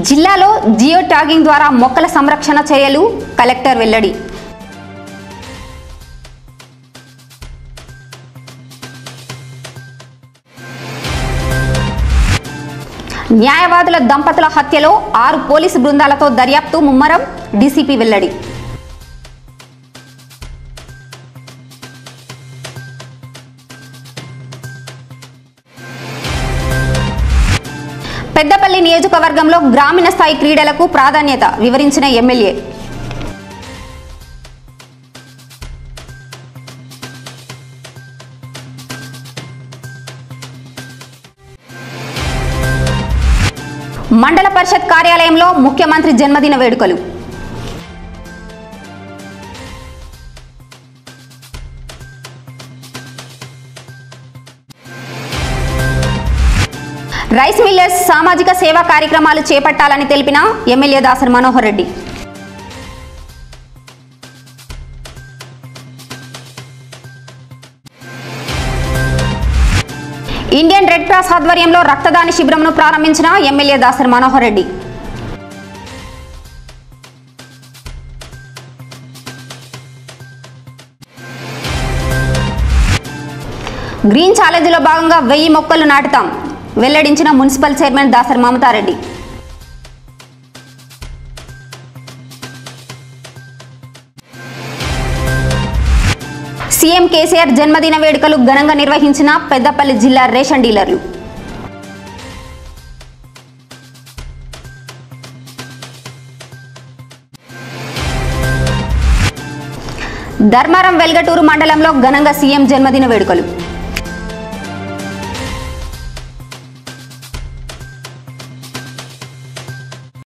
జిల్లాలో geo tagging ద్వారా మొక్కల సంరక్షణ చర్యలు కలెక్టర్ వెల్లడి న్యాయవాదుల దంపతుల హత్యలో ఆరు పోలీసు బృందాలతో దర్యాప్తు ముమ్మరం డీసీపీ వెల్లడి పెద్దపల్లి నియోజకవర్గంలో గ్రామీణ స్థాయి క్రీడలకు ప్రాధాన్యత వివరించిన ఎమ్మెల్యే మండల పరిషత్ కార్యాలయంలో ముఖ్యమంత్రి జన్మదిన వేడుకలు రైస్ మిల్లర్స్ సామాజిక సేవా కార్యక్రమాలు చేపట్టాలని తెలిపిన MLA Dasari Manohar Reddy Indian red cross ఆధ్వర్యంలో రక్తదాన శిబిరంను ప్రారంభించిన ఎమ్మెల్యే దాసరి మనోహర్ రెడ్డి గ్రీన్ ఛాలెంజ్లో భాగంగా వెయ్యి మొక్కలు నాటుతాం వెల్లడించిన municipal chairman Dasari Mamatha Reddy CM KCR జన్మదిన వేడుకలు ఘనంగా నిర్వహించిన పెద్దపల్లి జిల్లా రేషన్ డీలర్లు ధర్మారం వెల్గటూరు మండలంలో ఘనంగా సీఎం జన్మదిన వేడుకలు